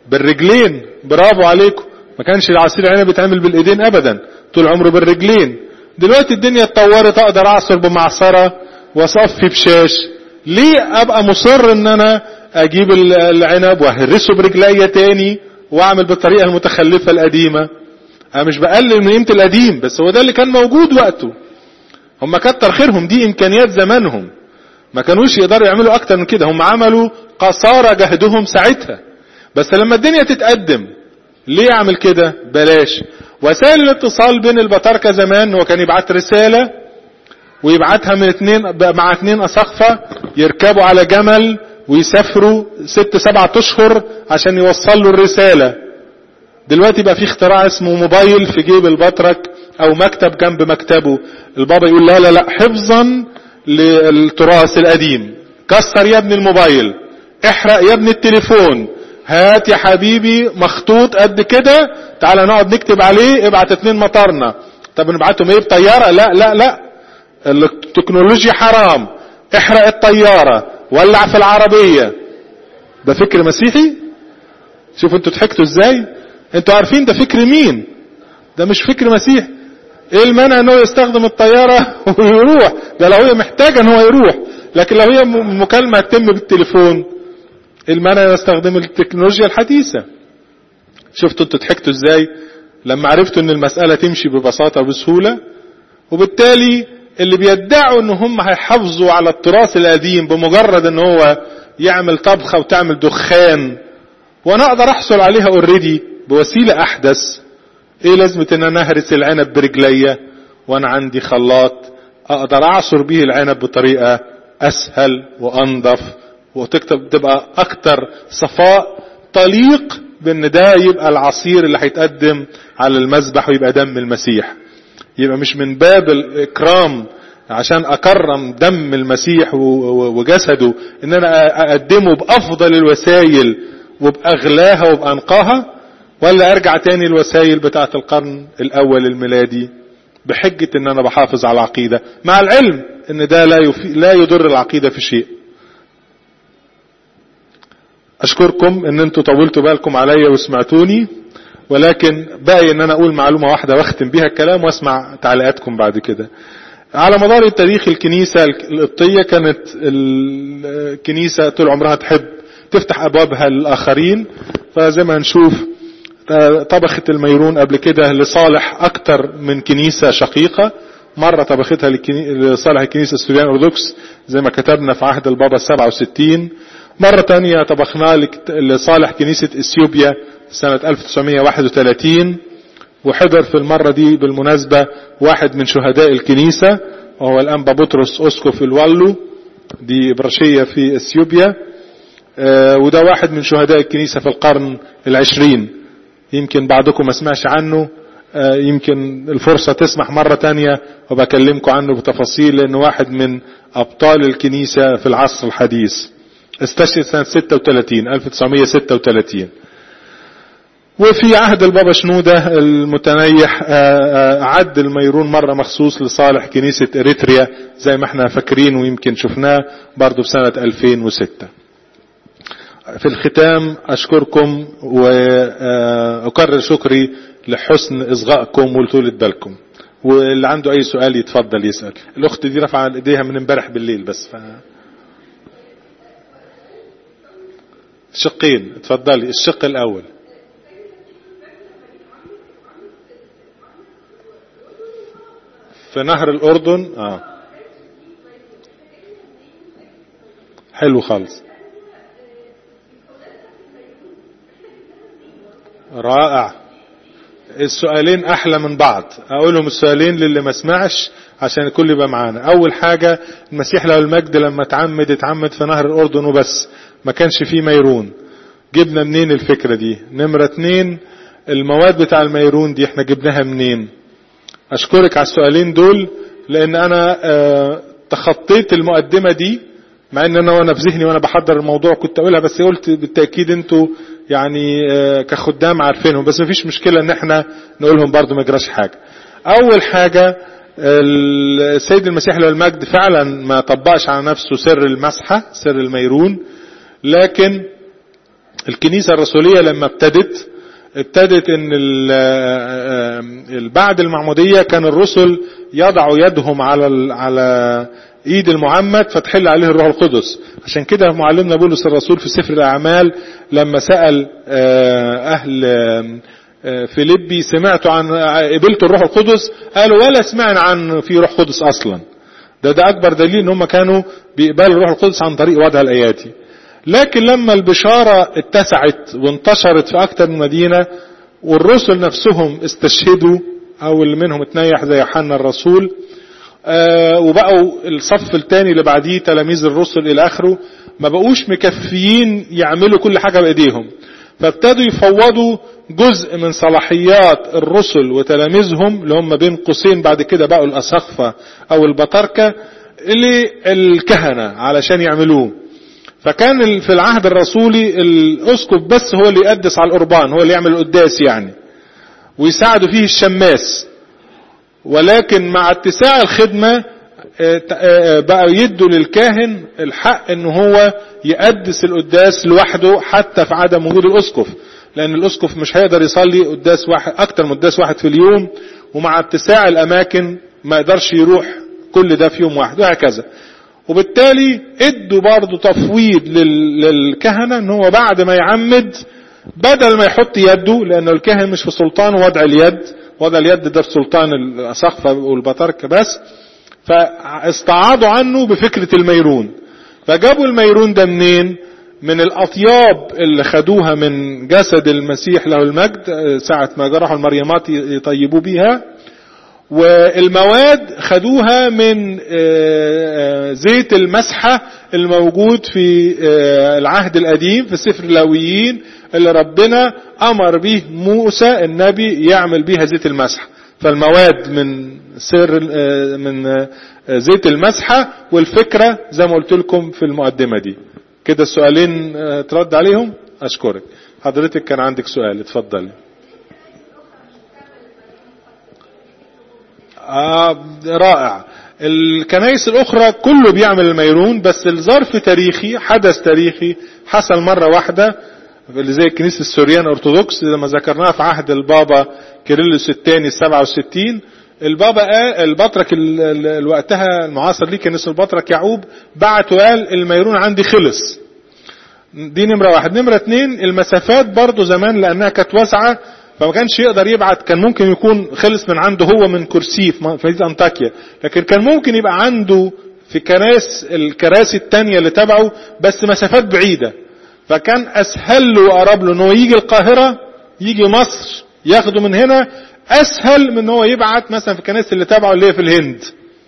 بالرجلين برافو عليكم ما كانش العصير العنب بيتعمل بالايدين ابدا طول عمره بالرجلين دلوقتي الدنيا اتطورت اقدر اعصر بمعصره واصفي بشاش ليه ابقى مصر ان انا اجيب العنب واهرسه برجليا تاني واعمل بالطريقه المتخلفه القديمه انا مش بقلل من قيمه القديم بس هو ده اللي كان موجود وقته هم كتر خيرهم دي امكانيات زمانهم ما كانوش يقدروا يعملوا اكتر من كده هم عملوا قصارى جهدهم ساعتها بس لما الدنيا تتقدم ليه اعمل كده بلاش وسائل الاتصال بين البطاركة زمان هو كان يبعت رسالة ويبعتها من اتنين مع اتنين اساقفة يركبوا على جمل ويسافروا ست سبعة اشهر عشان يوصل له الرسالة دلوقتي بقى في اختراع اسمه موبايل في جيب البطرك او مكتب جنب مكتبه البابا يقول لا لا لا حفظا للتراث القديم كسر يا ابني الموبايل احرق يا ابني التليفون هات يا حبيبي مخطوط قد كده تعالى نقعد نكتب عليه ابعت اتنين مطارنا طب نبعتهم ايه بطيارة لا لا لا التكنولوجيا حرام احرق الطيارة ولع في العربية ده فكر مسيحي شوفوا انتوا ضحكتوا ازاي انتوا عارفين ده فكر مين ده مش فكر مسيحي ايه المانع ان هو يستخدم الطيارة ويروح ده لو هي محتاجة ان هو يروح لكن لو هي مكالمة تتم بالتليفون المانع يستخدم التكنولوجيا الحديثة شفتوا انتوا ضحكتوا ازاي لما عرفتوا ان المسألة تمشي ببساطة وبسهولة وبالتالي اللي بيدعوا ان هم هيحافظوا على التراث القديم بمجرد ان هو يعمل طبخة وتعمل دخان وانا اقدر احصل عليها اوريدي بوسيلة احدث ايه لازمة ان انا اهرس العنب برجليا وانا عندي خلاط اقدر اعصر به العنب بطريقة اسهل وانضف وتكتب تبقى اكتر صفاء طليق بان ده يبقى العصير اللي هيتقدم على المذبح ويبقى دم المسيح يبقى مش من باب الاكرام عشان اكرم دم المسيح وجسده ان انا اقدمه بافضل الوسائل وباغلاها وبانقاها ولا ارجع تاني الوسائل بتاعه القرن الاول الميلادي بحجة ان انا بحافظ على العقيدة مع العلم ان ده لا, يفي لا يضر العقيدة في شيء اشكركم ان انتوا طولتوا بالكم عليا وسمعتوني ولكن باقي ان انا اقول معلومة واحدة واختم بيها الكلام واسمع تعليقاتكم بعد كده على مدار التاريخ الكنيسة القبطية كانت الكنيسة طول عمرها تحب تفتح ابوابها للاخرين فزي ما نشوف طبخت الميرون قبل كده لصالح اكتر من كنيسة شقيقة مرة طبختها لصالح الكنيسة السوريان الأرثوذكس زي ما كتبنا في عهد البابا 67 مرة تانية طبخناه لصالح كنيسة اثيوبيا سنة 1931 وحضر في المرة دي بالمناسبة واحد من شهداء الكنيسة وهو الأنبا بطرس أسقف الوالو دي برشية في اثيوبيا وده واحد من شهداء الكنيسة في القرن العشرين يمكن بعضكم ما سمعش عنه يمكن الفرصة تسمح مرة تانية وبكلمكم عنه بتفاصيل لأنه واحد من أبطال الكنيسة في العصر الحديث استشهد سنة 36 1936 وفي عهد البابا شنودة المتنيح عد الميرون مرة مخصوص لصالح كنيسة اريتريا زي ما احنا فاكرين ويمكن شفناه برضو بسنة 2006 في الختام اشكركم واكرر شكري لحسن اصغائكم ولطولة بالكم واللي عنده اي سؤال يتفضل يسأل الاخت دي رفع ايديها من امبارح بالليل بس ف... شقين اتفضلي الشق الاول في نهر الاردن اه حلو خالص رائع السؤالين احلى من بعض اقولهم السؤالين للي ما سمعش عشان الكل يبقى معانا اول حاجة المسيح له المجد لما اتعمد اتعمد في نهر الاردن وبس ما كانش فيه ميرون جبنا منين الفكرة دي نمرة اتنين المواد بتاع الميرون دي احنا جبناها منين اشكرك على السؤالين دول لان انا اه تخطيت المقدمة دي مع ان انا وانا في ذهني وانا بحضر الموضوع كنت اقولها بس قلت بالتأكيد انتوا يعني اه كخدام عارفينهم بس مفيش مشكلة ان احنا نقولهم برضو ما يجراش حاجة اول حاجة السيد المسيح له المجد فعلا ما طبقش على نفسه سر المسحة سر الميرون لكن الكنيسة الرسولية لما ابتدت ابتدت ان بعد المعمودية كان الرسل يضعوا يدهم على على ايد المعمد فتحل عليه الروح القدس عشان كده معلمنا بولس الرسول في سفر الاعمال لما سأل اهل فيليبي سمعتوا عن قبلت الروح القدس قالوا ولا سمعنا عن في روح قدس اصلا ده ده اكبر دليل ان هم كانوا بيقبلوا الروح القدس عن طريق وضع الاياتي لكن لما البشارة اتسعت وانتشرت في اكتر من مدينة والرسل نفسهم استشهدوا او اللي منهم اتنيح زي يوحنا الرسول آه وبقوا الصف الثاني اللي بعديه تلاميذ الرسل الى اخره ما بقوش مكفيين يعملوا كل حاجة بايديهم فابتدوا يفوضوا جزء من صلاحيات الرسل وتلاميذهم اللي هم بين قوسين بعد كده بقوا الاساقفة او البطاركة للكهنة علشان يعملوه فكان في العهد الرسولي الاسقف بس هو اللي يقدس على القربان هو اللي يعمل القداس يعني ويساعدوا فيه الشماس ولكن مع اتساع الخدمة بقى يدوا للكاهن الحق ان هو يقدس القداس لوحده حتى في عدم وجود الاسقف لان الاسقف مش هيقدر يصلي قداس واحد اكتر من قداس واحد في اليوم ومع اتساع الاماكن ما يقدرش يروح كل ده في يوم واحد وهكذا وبالتالي ادوا برضه تفويض للكهنة ان هو بعد ما يعمد بدل ما يحط يده لانه الكاهن مش في سلطان وضع اليد وضع اليد ده في سلطان الاسقفة والبطاركة بس فاستعاضوا عنه بفكرة الميرون فجابوا الميرون ده منين من الاطياب اللي خدوها من جسد المسيح له المجد ساعة ما جرحوا المريمات يطيبوا بيها والمواد خدوها من زيت المسحة الموجود في العهد القديم في سفر اللاويين اللي ربنا امر به موسى النبي يعمل بيها زيت المسحة فالمواد من سر من زيت المسحة والفكرة زي ما قلت لكم في المقدمة دي كده السؤالين ترد عليهم اشكرك حضرتك كان عندك سؤال اتفضلي آه رائع الكنائس الاخرى كله بيعمل الميرون بس الظرف تاريخي حدث تاريخي حصل مرة واحدة اللي زي الكنيسة السوريان الارثوذكس لما ذكرناها في عهد البابا كيرلس الثاني السبعة وستين البابا قال البطرك وقتها المعاصر ليه كان اسمه البطرك يعقوب بعت وقال الميرون عندي خلص دي نمرة واحد نمرة اتنين المسافات برضو زمان لانها كانت واسعة فما كانش يقدر يبعت كان ممكن يكون خلص من عنده هو من كرسي في مدينة انطاكيا لكن كان ممكن يبقى عنده في كناس الكراسي التانية اللي تبعه بس مسافات بعيدة فكان اسهل له وقرب له انه يجي القاهرة يجي مصر ياخده من هنا اسهل من ان هو يبعت مثلا في الكنائس اللي تبعه اللي هي في الهند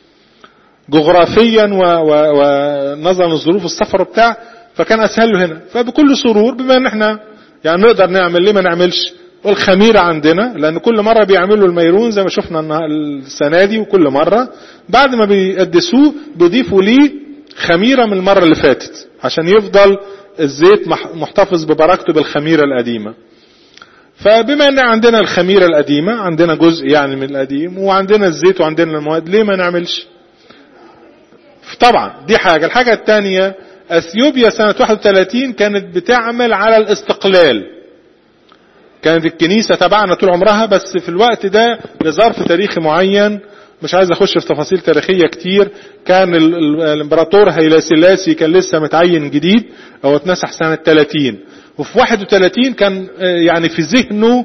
جغرافيا ونظرا لظروف السفر وبتاع فكان اسهل له هنا فبكل سرور بما ان احنا يعني نقدر نعمل ليه ما نعملش والخميرة عندنا لان كل مرة بيعملوا الميرون زي ما شفنا السنة دي وكل مرة بعد ما بيقدسوه بيضيفوا ليه خميرة من المرة اللي فاتت عشان يفضل الزيت محتفظ ببركته بالخميرة القديمة فبما ان عندنا الخميرة القديمة عندنا جزء يعني من القديم وعندنا الزيت وعندنا المواد ليه ما نعملش طبعا دي حاجة الحاجة الثانية اثيوبيا سنة 31 كانت بتعمل على الاستقلال كانت الكنيسة تبعنا طول عمرها بس في الوقت ده لظرف تاريخي معين مش عايز اخش في تفاصيل تاريخية كتير كان الامبراطور هيلا سلاسي كان لسه متعين جديد او اتنسح سنة 30 وفي 31 كان يعني في ذهنه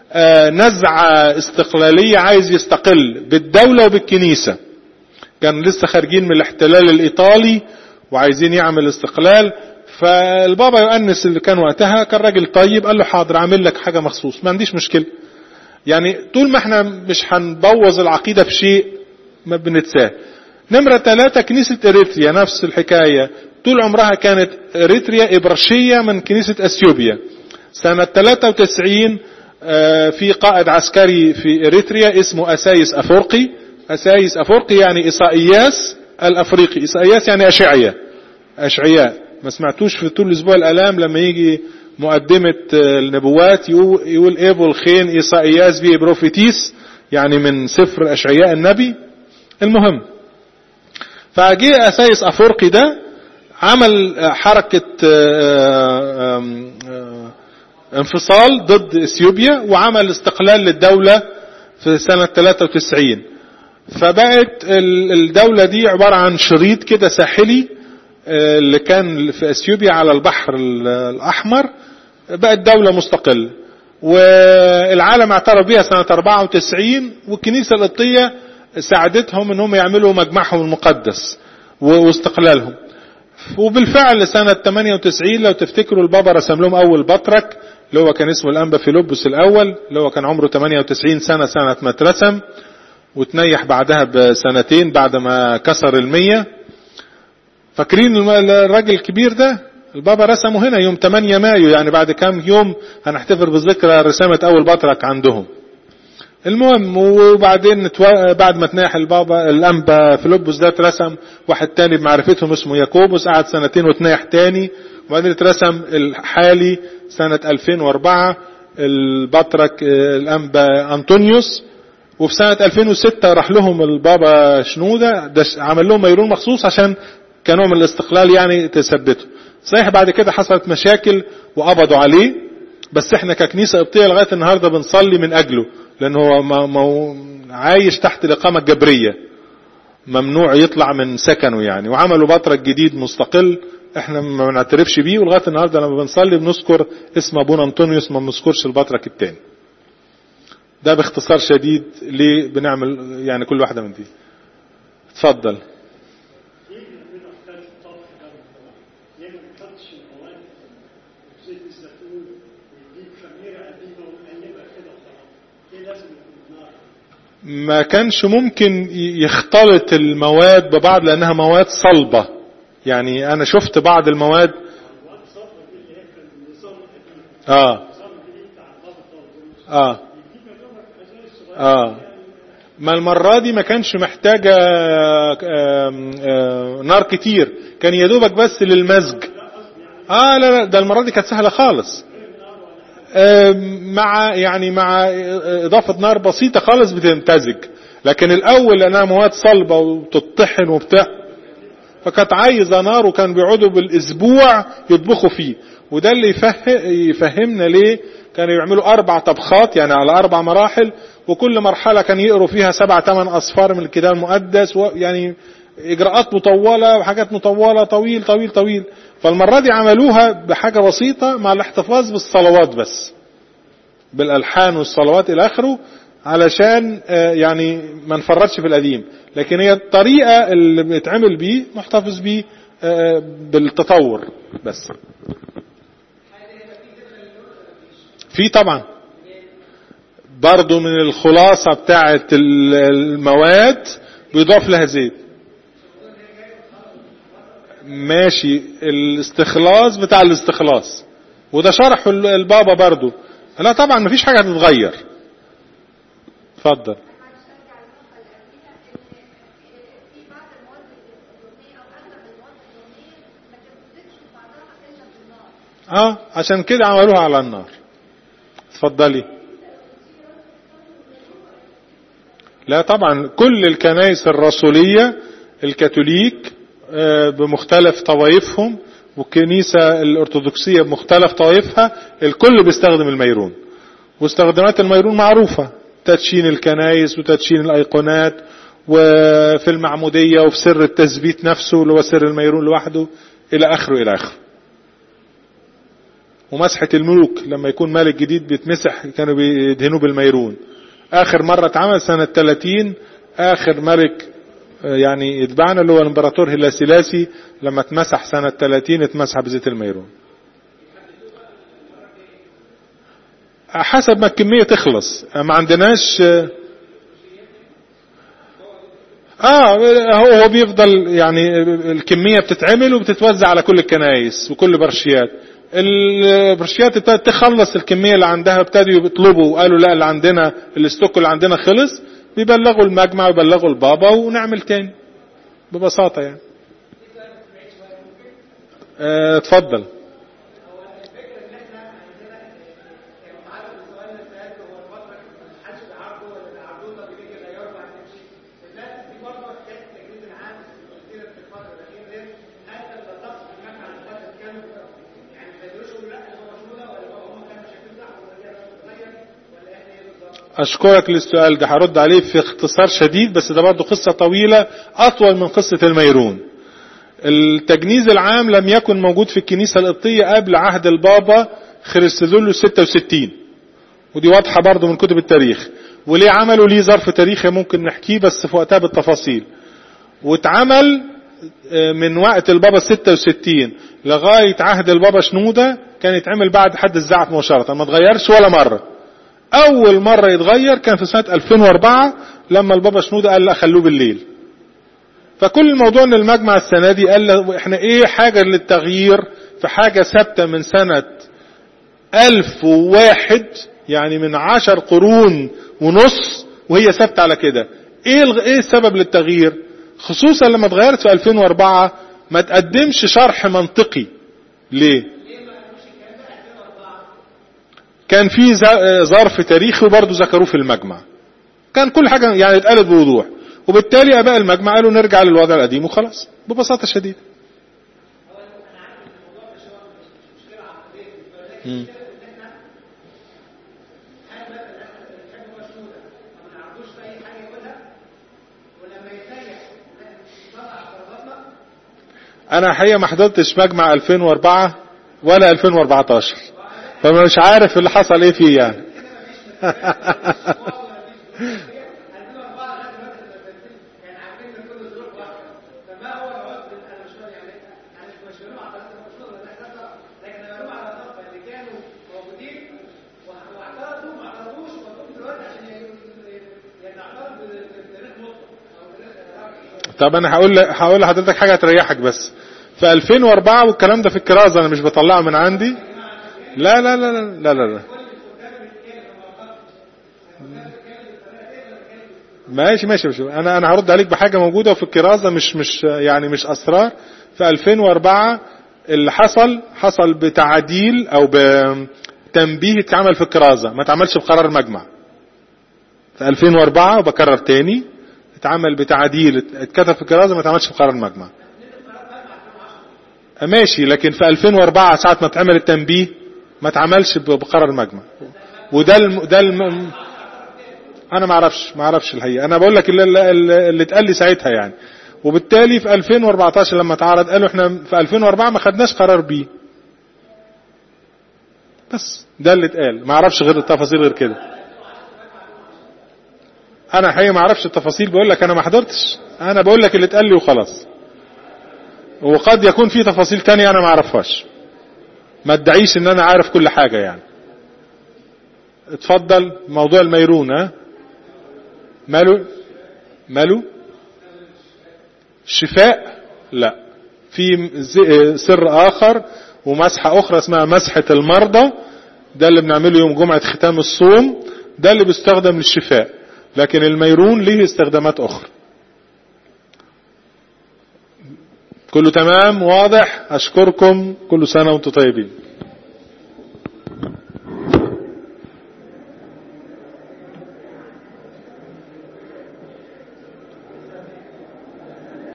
نزعة استقلالية عايز يستقل بالدولة وبالكنيسة كان لسه خارجين من الاحتلال الايطالي وعايزين يعمل استقلال فالبابا يؤنس اللي كان وقتها كان راجل طيب قال له حاضر عامل لك حاجة مخصوص ما عنديش مشكلة يعني طول ما احنا مش هنبوظ العقيدة في شيء ما بنتساه نمرة ثلاثة كنيسة اريتريا نفس الحكاية طول عمرها كانت اريتريا ابرشية من كنيسة اثيوبيا سنة 93 في قائد عسكري في اريتريا اسمه اسايس افورقي اسايس افورقي يعني ايسائياس الافريقي ايسائياس يعني اشعيا اشعياء ما سمعتوش في طول الاسبوع الالام لما يجي مقدمة النبوات يقول ايبو الخين ايسائياس بي بروفيتيس يعني من سفر اشعياء النبي المهم فجاء اسايس افورقي ده عمل حركة انفصال ضد اثيوبيا وعمل استقلال للدولة في سنة 93 فبقت الدولة دي عبارة عن شريط كده ساحلي اللي كان في اثيوبيا على البحر الاحمر بقت دولة مستقلة والعالم اعترف بها سنة 94 والكنيسة القبطية ساعدتهم انهم يعملوا مجمعهم المقدس واستقلالهم وبالفعل سنة 98 لو تفتكروا البابا رسم لهم اول بطرك اللي هو كان اسمه الانبا فيلبس الاول اللي هو كان عمره 98 سنة سنة ما اترسم وتنيح بعدها بسنتين بعد ما كسر المية فاكرين الراجل الكبير ده البابا رسمه هنا يوم 8 مايو يعني بعد كام يوم هنحتفل بذكرى رسامة اول بطرك عندهم المهم وبعدين نتو... بعد ما تناح البابا الانبا فيلبس ده اترسم واحد تاني بمعرفتهم اسمه ياكوبوس قعد سنتين وتناح تاني وبعدين اترسم الحالي سنة 2004 البطرك الانبا انطونيوس وفي سنة 2006 راح لهم البابا شنودة ده عمل لهم ميرون مخصوص عشان كنوع من الاستقلال يعني تثبته صحيح بعد كده حصلت مشاكل وقبضوا عليه بس احنا ككنيسة قبطية لغاية النهاردة بنصلي من اجله لان هو ما ما عايش تحت الاقامة الجبرية ممنوع يطلع من سكنه يعني وعملوا بطرك جديد مستقل احنا ما بنعترفش بيه ولغاية النهاردة لما بنصلي بنذكر اسم ابونا انطونيوس ما بنذكرش البطرك التاني ده باختصار شديد ليه بنعمل يعني كل واحدة من دي اتفضل ما كانش ممكن يختلط المواد ببعض لانها مواد صلبة يعني انا شفت بعض المواد اه اه اه ما المرة دي ما كانش محتاجة آه آه نار كتير كان يدوبك بس للمزج اه لا لا ده المرة دي كانت سهلة خالص مع يعني مع اضافة نار بسيطة خالص بتمتزج لكن الاول لانها مواد صلبة وتطحن وبتاع فكانت عايزة نار وكان بيقعدوا بالاسبوع يطبخوا فيه وده اللي يفهمنا ليه كانوا يعملوا اربع طبخات يعني على اربع مراحل وكل مرحلة كان يقروا فيها سبع ثمان اصفار من الكتاب المقدس يعني اجراءات مطولة وحاجات مطولة طويل طويل طويل فالمرة دي عملوها بحاجة بسيطة مع الاحتفاظ بالصلوات بس بالالحان والصلوات الى اخره علشان يعني ما نفرطش في القديم لكن هي الطريقة اللي بيتعمل بيه محتفظ بيه بالتطور بس في طبعا برضو من الخلاصة بتاعة المواد بيضاف لها زيت ماشي الاستخلاص بتاع الاستخلاص وده شرحه البابا برضو لا طبعا مفيش حاجة هتتغير اتفضل اه عشان كده عملوها على النار اتفضلي لا طبعا كل الكنائس الرسولية الكاثوليك بمختلف طوائفهم والكنيسة الأرثوذكسية بمختلف طوائفها الكل بيستخدم الميرون واستخدامات الميرون معروفة تدشين الكنائس وتدشين الأيقونات وفي المعمودية وفي سر التثبيت نفسه اللي هو سر الميرون لوحده إلى آخره إلى آخره ومسحة الملوك لما يكون ملك جديد بيتمسح كانوا بيدهنوه بالميرون آخر مرة اتعمل سنة 30 آخر ملك يعني يتبعنا اللي هو الامبراطور هيلاسيلاسي لما اتمسح سنة 30 اتمسح بزيت الميرون حسب ما الكمية تخلص ما عندناش اه هو هو بيفضل يعني الكمية بتتعمل وبتتوزع على كل الكنايس وكل برشيات البرشيات ابتدت تخلص الكمية اللي عندها ابتدوا يطلبوا وقالوا لا اللي عندنا الاستوك اللي عندنا خلص بيبلغوا المجمع ويبلغوا البابا ونعمل تاني ببساطة يعني اه اتفضل اشكرك للسؤال ده هرد عليه في اختصار شديد بس ده برضه قصة طويلة اطول من قصة الميرون التجنيز العام لم يكن موجود في الكنيسة القبطية قبل عهد البابا خريستوزولوس 66 ودي واضحة برضه من كتب التاريخ وليه عملوا ليه ظرف تاريخي ممكن نحكيه بس في وقتها بالتفاصيل واتعمل من وقت البابا 66 لغاية عهد البابا شنودة كان يتعمل بعد حد الزعف مباشرة ما اتغيرش ولا مرة اول مرة يتغير كان في سنة 2004 لما البابا شنودة قال لا خلوه بالليل فكل الموضوع ان المجمع السنة دي قال احنا ايه حاجة للتغيير في حاجة ثابتة من سنة 1001 يعني من عشر قرون ونص وهي ثابتة على كده ايه ايه السبب للتغيير خصوصا لما اتغيرت في 2004 ما تقدمش شرح منطقي ليه كان في ظرف تاريخي وبرضه ذكروه في المجمع كان كل حاجة يعني اتقالت بوضوح وبالتالي اباء المجمع قالوا نرجع للوضع القديم وخلاص ببساطة شديدة مم. انا حقيقة ما حضرتش مجمع 2004 ولا 2014 فمش عارف اللي حصل ايه فيه يعني طب انا هقول هقول لحضرتك حاجه تريحك بس في 2004 والكلام ده في الكرازه انا مش بطلعه من عندي لا لا لا لا لا لا, لا. ماشي ماشي ماشي انا انا هرد عليك بحاجه موجوده وفي الكرازه مش مش يعني مش اسرار في 2004 اللي حصل حصل بتعديل او بتنبيه اتعمل في الكرازه ما اتعملش بقرار مجمع في 2004 وبكرر تاني اتعمل بتعديل اتكتب في الكرازه ما اتعملش في قرار مجمع ماشي لكن في 2004 ساعه ما اتعمل التنبيه ما اتعملش بقرار مجمع وده الم... ده الم... انا ما اعرفش ما اعرفش الحقيقه انا بقول لك اللي, اللي اتقال لي ساعتها يعني وبالتالي في 2014 لما اتعرض قالوا احنا في 2004 ما خدناش قرار بيه بس ده اللي اتقال ما اعرفش غير التفاصيل غير كده انا حقيقة ما اعرفش التفاصيل بقول لك انا ما حضرتش انا بقول لك اللي اتقال لي وخلاص وقد يكون في تفاصيل تانية انا ما اعرفهاش ما ادعيش ان انا عارف كل حاجة يعني اتفضل موضوع الميرون ها ماله ماله شفاء لا في سر اخر ومسحة اخرى اسمها مسحة المرضى ده اللي بنعمله يوم جمعة ختام الصوم ده اللي بيستخدم للشفاء لكن الميرون ليه استخدامات اخرى كله تمام واضح اشكركم كل سنة وانتم طيبين